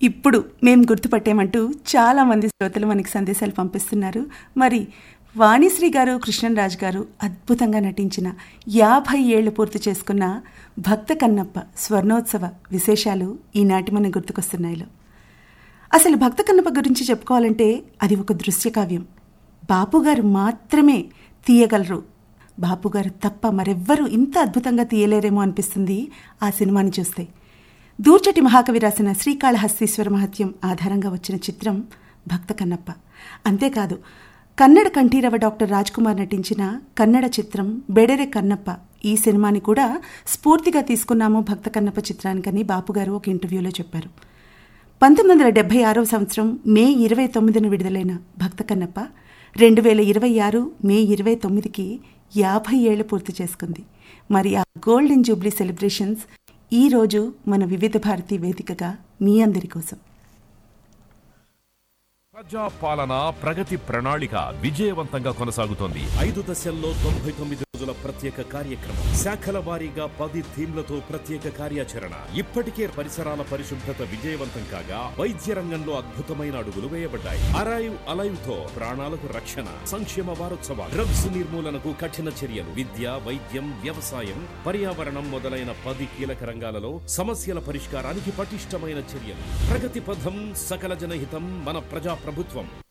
ఇప్పుడు మేం గుర్తుపట్టామంటూ చాలా మంది శ్రోతలు మనకి సందేశాలు పంపిస్తున్నారు మరి వాణిశ్రీ గారు కృష్ణరాజు గారు అద్భుతంగా నటించిన యాభై ఏళ్లు పూర్తి చేసుకున్న భక్త కన్నప్ప స్వర్ణోత్సవ విశేషాలు ఈనాటి మన గుర్తుకొస్తున్నాయిలో అసలు భక్త కన్నప్ప గురించి చెప్పుకోవాలంటే అది ఒక దృశ్య కావ్యం బాపుగారు మాత్రమే తీయగలరు బాపుగారు తప్ప మరెవ్వరూ ఇంత అద్భుతంగా తీయలేరేమో అనిపిస్తుంది ఆ సినిమాని చూస్తే దూర్చటి మహాకవి రాసిన శ్రీకాళహస్తీశ్వర మహత్యం ఆధారంగా వచ్చిన చిత్రం భక్త కన్నప్ప అంతేకాదు కన్నడ కంఠీరవ డాక్టర్ రాజ్ కుమార్ నటించిన కన్నడ చిత్రం బెడెరె కన్నప్ప ఈ సినిమాని కూడా స్ఫూర్తిగా తీసుకున్నాము భక్త కన్నప్ప చిత్రానికని బాపుగారు ఒక ఇంటర్వ్యూలో చెప్పారు పంతొమ్మిది వందల డెబ్బై ఆరవ సంవత్సరం మే ఇరవై తొమ్మిదిన విడుదలైన భక్త కన్నప్ప రెండు వేల ఇరవై ఆరు మే ఇరవై తొమ్మిదికి యాభై ఏళ్లు పూర్తి చేసుకుంది మరి ఆ గోల్డెన్ జూబ్లీ సెలబ్రేషన్స్ ఈ రోజు మన వివిధ భారతి వేదికగా మీ అందరి కోసం ప్రజా పాలన ప్రగతి ప్రణాళిక విజయవంతంగా కొనసాగుతోంది ఐదు దశల్లో తొంభై తొమ్మిది రోజుల ప్రత్యేక కార్యక్రమం శాఖల వారీగా పది థీమ్లతో ప్రత్యేక కార్యాచరణ ఇప్పటికే పరిసరాల పరిశుభ్రత విజయవంతం కాగా వైద్య రంగంలో అద్భుతమైన అడుగులు వేయబడ్డాయి అరైవ్ అలైవ్ తో ప్రాణాలకు రక్షణ సంక్షేమ వారోత్సవాలు డ్రగ్స్ నిర్మూలనకు కఠిన చర్యలు విద్య వైద్యం వ్యవసాయం పర్యావరణం మొదలైన పది కీలక రంగాలలో సమస్యల పరిష్కారానికి పటిష్టమైన చర్యలు ప్రగతి పథం సకల జనహితం మన ప్రజా ప్రభుత్వం